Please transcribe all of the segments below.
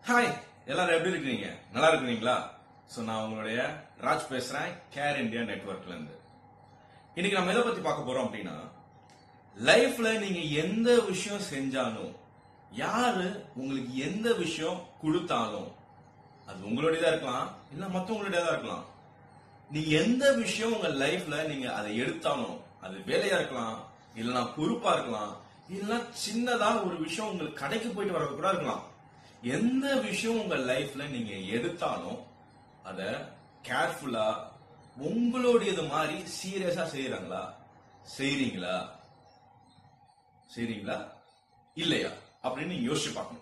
Hi எல்லாரும் எப்படி இருக்கீங்க நல்லா இருக்கிறீங்களா ஸோ நான் உங்களுடைய ராஜ் பேசுறேன் கேர் இந்தியா நெட்ஒர்க்ல இருந்து இன்னைக்கு நம்ம எதை பத்தி பார்க்க போறோம் அப்படின்னா லைஃப்ல நீங்க எந்த விஷயம் செஞ்சாலும் யாரு உங்களுக்கு எந்த விஷயம் கொடுத்தாலும் அது உங்களுடையதா இருக்கலாம் இல்ல மத்தவங்களுடையதா இருக்கலாம் நீங்க எந்த விஷயம் உங்க லைஃப்ல நீங்க அதை எடுத்தாலும் அது வேலையா இருக்கலாம் இல்லனா பொறுப்பா இருக்கலாம் இல்லனா சின்னதா ஒரு விஷயம் உங்களுக்கு கடைக்கு போயிட்டு வரது கூட இருக்கலாம் எந்த விஷயம் உங்க லைஃப்ல நீங்க எடுத்தாலும் அத கேர்ஃபுல்லா உங்களுடையது மாதிரி சீரியஸா செய்யறாங்களா செய்றீங்களா செய்றீங்களா இல்லையா அப்படின்னு நீங்க யோசிச்சு பார்க்கணும்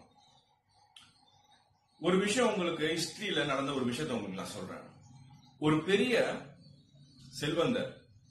ஒரு விஷயம் உங்களுக்கு ஹிஸ்டரியில நடந்த ஒரு விஷயத்தை உங்களுக்கு நான் சொல்றேன் ஒரு பெரிய செல்வந்தர்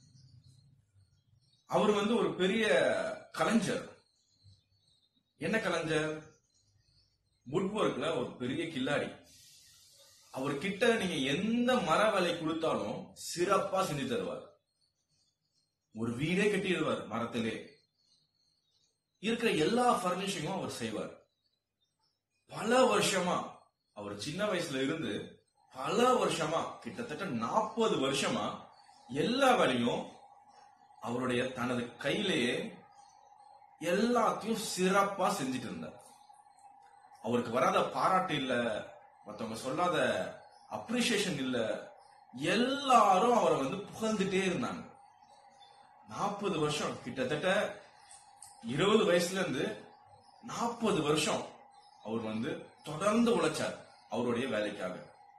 அவர் வந்து ஒரு பெரிய கலைஞர் என்ன கலைஞர் வுட் ஒர்க்ல ஒரு பெரிய கில்லாடி அவர் கிட்ட நீங்க எந்த மர வேலை கொடுத்தாலும் சிறப்பா செஞ்சு தருவார் ஒரு வீடே கட்டிடுவார் மரத்திலே இருக்கிற எல்லா பர்னிஷிங்கும் அவர் செய்வார் பல வருஷமா அவர் சின்ன வயசுல இருந்து பல வருஷமா கிட்டத்தட்ட நாற்பது வருஷமா எல்லா வேலையும் அவருடைய தனது கையிலேயே எல்லாத்தையும் சிறப்பா செஞ்சுட்டு இருந்தார் அவருக்கு வராத பாராட்டு இல்ல மத்தவங்க சொல்லாத அப்ரிசியேஷன் இல்ல எல்லாரும் அவரை வந்து புகழ்ந்துட்டே இருந்தாங்க நாற்பது வருஷம் கிட்டத்தட்ட இருபது வயசுல இருந்து நாற்பது வருஷம் அவர் வந்து தொடர்ந்து உழைச்சார் அவருடைய வேலைக்காக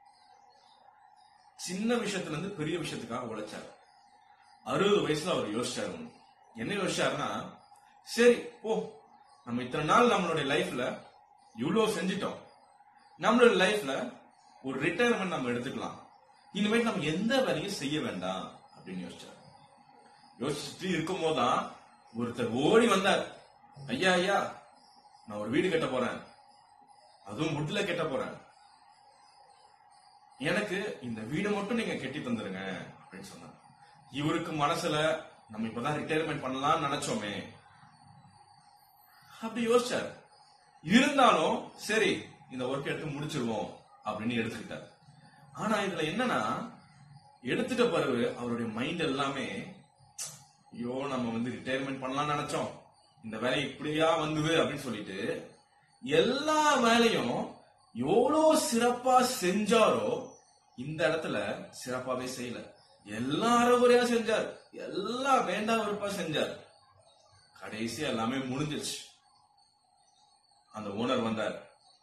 சின்ன விஷயத்துல இருந்து பெரிய விஷயத்துக்காக உழைச்சார் அறுபது வயசுல அவர் யோசிச்சாரு ஒண்ணு. என்ன யோசிச்சாருன்னா சரி ஓ நம்ம இத்தனை நாள் நம்மளுடைய லைஃப்ல இவ்வளவு செஞ்சிட்டோம் நம்மளோட லைஃப்ல ஒரு ரிட்டையர்மெண்ட் நம்ம எடுத்துக்கலாம் இனிமேல் நம்ம எந்த வேலையும் செய்ய வேண்டாம் அப்படின்னு யோசிச்சார் யோசிச்சுட்டு இருக்கும் போதுதான் ஒருத்தர் ஓடி வந்தார் ஐயா ஐயா நான் ஒரு வீடு கட்ட போறேன் அதுவும் முட்டுல கட்ட போறேன் எனக்கு இந்த வீடு மட்டும் நீங்க கட்டி தந்துருங்க அப்படின்னு சொன்னார் இவருக்கு மனசுல நம்ம இப்பதான் ரிட்டையர்மெண்ட் பண்ணலாம்னு நினைச்சோமே அப்படி யோசிச்சார் இருந்தாலும் சரி இந்த ஒர்க் எடுத்து முடிச்சிருவோம் அப்படின்னு எடுத்துக்கிட்டார் ஆனா இதுல என்னன்னா எடுத்துட்ட பிறகு அவருடைய மைண்ட் எல்லாமே ஐயோ நம்ம வந்து ரிட்டையர்மெண்ட் பண்ணலாம்னு நினைச்சோம் இந்த வேலை இப்படியா வந்தது அப்படின்னு சொல்லிட்டு எல்லா வேலையும் எவ்வளோ சிறப்பா செஞ்சாரோ இந்த இடத்துல சிறப்பாவே செய்யல எல்லா அறகுறையா செஞ்சார் எல்லாம் வேண்டாம் வெறுப்பா செஞ்சார் கடைசி எல்லாமே முடிஞ்சிருச்சு அந்த ஓனர் வந்தார்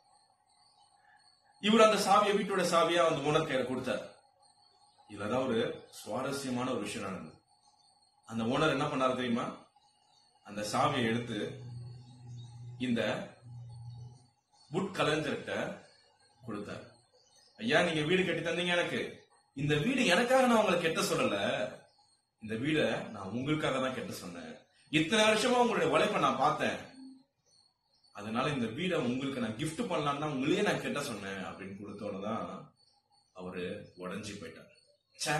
இவர் அந்த சாவியை வீட்டோட சாவியா அந்த ஓனர் கையில கொடுத்தார் இதுலதான் ஒரு சுவாரஸ்யமான ஒரு விஷயம் நடந்தது அந்த ஓனர் என்ன பண்ணாரு தெரியுமா அந்த சாவியை எடுத்து இந்த வுட் கலைஞர்கிட்ட கொடுத்தார் ஐயா நீங்க வீடு கட்டி தந்தீங்க எனக்கு இந்த வீடு எனக்காக நான் உங்களை கெட்ட சொல்லல இந்த வீட நான் உங்களுக்காக தான் கெட்ட சொன்னேன் இத்தனை வருஷமா உங்களுடைய உழைப்பை நான் பார்த்தேன் அதனால இந்த வீடை உங்களுக்கு நான் gift பண்ணலாம்னு தான் உங்களையே நான் கெட்ட சொன்னேன் அப்படின்னு கொடுத்தோன்னு தான் அவரு உடஞ்சி போயிட்டார் ச்சே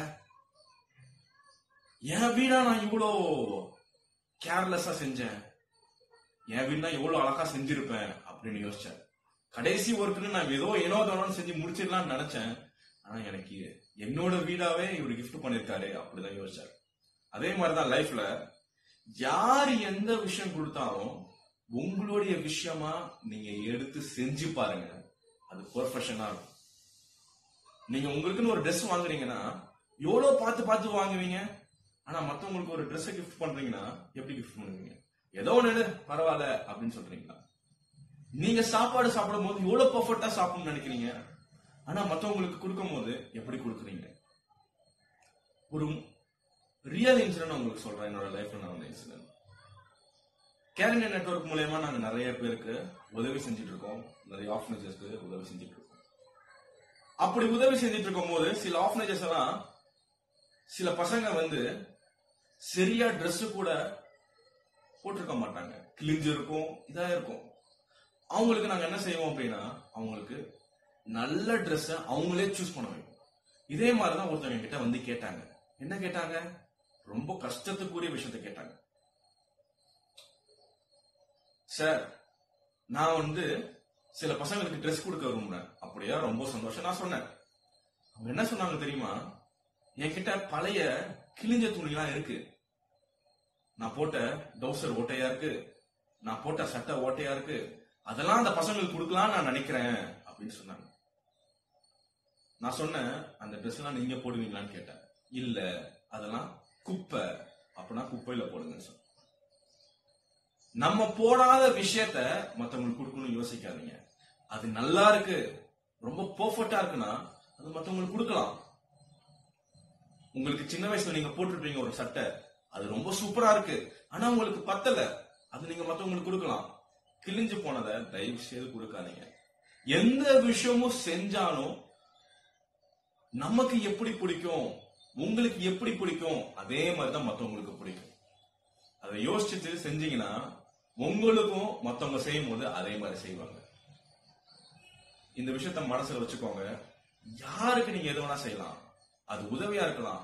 என் வீடா நான் இவ்வளோ கேர்லெஸ்ஸா செஞ்சேன் என் வீடுனா எவ்வளவு அழகா செஞ்சிருப்பேன் அப்படின்னு யோசிச்சேன் கடைசி ஒர்க்குன்னு நான் ஏதோ ஏனோ தானோன்னு செஞ்சு முடிச்சிடலாம்னு நினைச்சேன் ஆனா எனக்கு என்னோட வீடாவே இவர் gift பண்ணிருக்காரு அப்படிதான் யோசிச்சார் அதே மாதிரிதான் லைஃப்ல யார் எந்த விஷயம் கொடுத்தாலும் உங்களுடைய விஷயமா நீங்க எடுத்து செஞ்சு பாருங்க அது பெர்ஃபெக்ஷனா இருக்கும் நீங்க உங்களுக்குன்னு ஒரு Dress வாங்குறீங்கன்னா எவ்வளவு பார்த்து பார்த்து வாங்குவீங்க ஆனா மத்தவங்களுக்கு ஒரு Dress கிஃப்ட் பண்றீங்கன்னா எப்படி கிஃப்ட் பண்ணுவீங்க ஏதோ ஒண்ணு பரவாயில்ல அப்படின்னு சொல்றீங்களா நீங்க சாப்பாடு சாப்பிடும் போது எவ்வளவு பர்ஃபெக்டா சாப்பிடணும்னு நினைக்கிறீங்க ஆனா மத்தவங்களுக்கு கொடுக்கும் போது எப்படி கொடுக்குறீங்க ஒரு ரியல் இன்சிடென்ட் உங்களுக்கு சொல்றேன் என்னோட லைஃப்ல நடந்த இன்சிடென்ட் கேரண்டிய நெட்வொர்க் மூலயமா நாங்க நிறைய பேருக்கு உதவி செஞ்சுட்டு இருக்கோம் நிறைய ஆஃபனேஜஸ்க்கு உதவி செஞ்சுட்டு இருக்கோம் அப்படி உதவி செஞ்சுட்டு இருக்கும் போது சில ஆஃபனேஜஸ் எல்லாம் சில பசங்க வந்து சரியா Dress கூட போட்டிருக்க மாட்டாங்க கிழிஞ்சு இருக்கும் இதா இருக்கும் அவங்களுக்கு நாங்க என்ன செய்வோம் அப்படின்னா அவங்களுக்கு நல்ல Dress அவங்களே சூஸ் பண்ண வைப்போம் இதே மாதிரிதான் ஒருத்தவங்க கிட்ட வந்து கேட்டாங்க என்ன கேட்டாங்க ரொம்ப கஷ்டத்துக்குரிய விஷயத்த கேட்டாங்க சார் நான் வந்து சில பசங்களுக்கு ட்ரெஸ் கொடுக்க விரும்புறேன் அப்படியா ரொம்ப சந்தோஷம் நான் சொன்னேன் அவங்க என்ன சொன்னாங்க தெரியுமா என்கிட்ட பழைய கிழிஞ்ச துணிலாம் இருக்கு நான் போட்ட டவுசர் ஓட்டையா இருக்கு நான் போட்ட சட்டை ஓட்டையா இருக்கு அதெல்லாம் அந்த பசங்களுக்கு கொடுக்கலாம்னு நான் நினைக்கிறேன் அப்படின்னு சொன்னாங்க நான் சொன்னேன் அந்த ட்ரெஸ் எல்லாம் நீங்க போடுவீங்களான்னு கேட்டேன் இல்ல அதெல்லாம் குப்பை அப்படின்னா குப்பையில போடுங்க சொன்னேன் நம்ம போடாத விஷயத்த மத்தவங்களுக்கு கொடுக்கணும்னு யோசிக்காதீங்க அது நல்லா இருக்கு ரொம்ப பெர்ஃபெக்ட்டா இருக்குன்னா அது மத்தவங்களுக்கு கொடுக்கலாம் உங்களுக்கு சின்ன வயசுல நீங்க போட்டிருப்பீங்க ஒரு சட்டை அது ரொம்ப சூப்பரா இருக்கு ஆனா உங்களுக்கு பத்தல அது நீங்க மத்தவங்களுக்கு கொடுக்கலாம் கிழிஞ்சு போனதை தயவு செய்து கொடுக்காதீங்க எந்த விஷயமும் செஞ்சாலும் நமக்கு எப்படி பிடிக்கும் உங்களுக்கு எப்படி பிடிக்கும் அதே மாதிரி தான் மத்தவங்களுக்கு பிடிக்கும் அதை யோசிச்சுட்டு செஞ்சீங்கன்னா உங்களுக்கும் மத்தவங்க செய்யும் போது அதே மாதிரி செய்வாங்க இந்த விஷயத்த மனசுல வச்சுக்கோங்க யாருக்கு நீங்க எது வேணா செய்யலாம் அது உதவியா இருக்கலாம்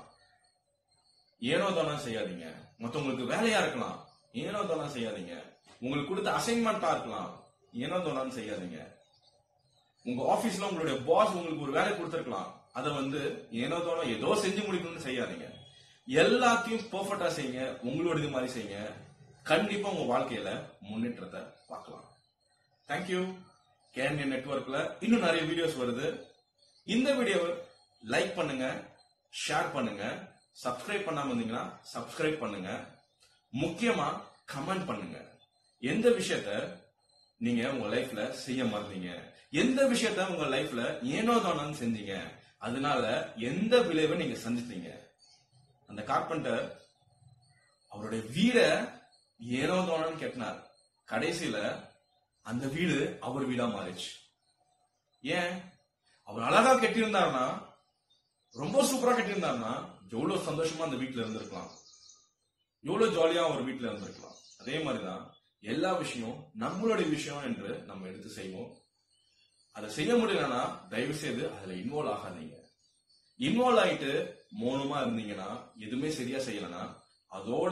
ஏனோ தானோ செய்யாதீங்க மத்தவங்களுக்கு வேலையா இருக்கலாம் ஏனோ தானோ செய்யாதீங்க உங்களுக்கு கொடுத்த அசைன்மெண்டா இருக்கலாம் ஏனோ தானோன்னு செய்யாதீங்க உங்க ஆபீஸ்ல உங்களுடைய பாஸ் உங்களுக்கு ஒரு வேலை கொடுத்திருக்கலாம் அதை வந்து ஏனோ தானோ ஏதோ செஞ்சு முடிக்கணும்னு செய்யாதீங்க எல்லாத்தையும் பெர்ஃபெக்டா செய்யுங்க உங்களோட இது மாதிரி செய்யுங்க கண்டிப்பா உங்க வாழ்க்கையில முன்னேற்றத்தை பார்க்கலாம் தேங்க்யூ கேன்யன் நெட்ஒர்க்ல இன்னும் நிறைய வீடியோஸ் வருது இந்த வீடியோவை லைக் பண்ணுங்க ஷேர் பண்ணுங்க சப்ஸ்கிரைப் பண்ணாம இருந்தீங்கன்னா சப்ஸ்கிரைப் பண்ணுங்க முக்கியமா கமெண்ட் பண்ணுங்க எந்த விஷயத்த நீங்க உங்க லைஃப்ல செய்ய மறந்தீங்க எந்த விஷயத்த உங்க லைஃப்ல ஏனோ தானோன்னு செஞ்சீங்க அதனால எந்த விளைவை நீங்க சந்தித்தீங்க அந்த கார்பெண்டர் அவருடைய வீட ஏனோ தானோன்னு கேட்டினார் கடைசியில அந்த வீடு அவர் வீடா மாறிச்சு ஏன் அவர் அழகா கட்டியிருந்தாருன்னா ரொம்ப சூப்பரா கட்டியிருந்தாருன்னா எவ்வளவு சந்தோஷமா அந்த வீட்டுல இருந்திருக்கலாம் எவ்வளவு ஜாலியா அவர் வீட்டுல இருந்திருக்கலாம் அதே மாதிரிதான் எல்லா விஷயம் நம்மளுடைய விஷயம் என்று நம்ம எடுத்து செய்வோம் அதை செய்ய முடியலன்னா தயவு செய்து அதுல இன்வால்வ் ஆகாதீங்க இன்வால்வ் ஆயிட்டு மௌனமா இருந்தீங்கன்னா எதுவுமே சரியா செய்யலனா அதோட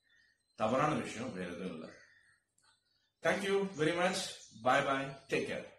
தவறான விஷயம் வேற எதுவும் இல்லை thank you very much bye bye take care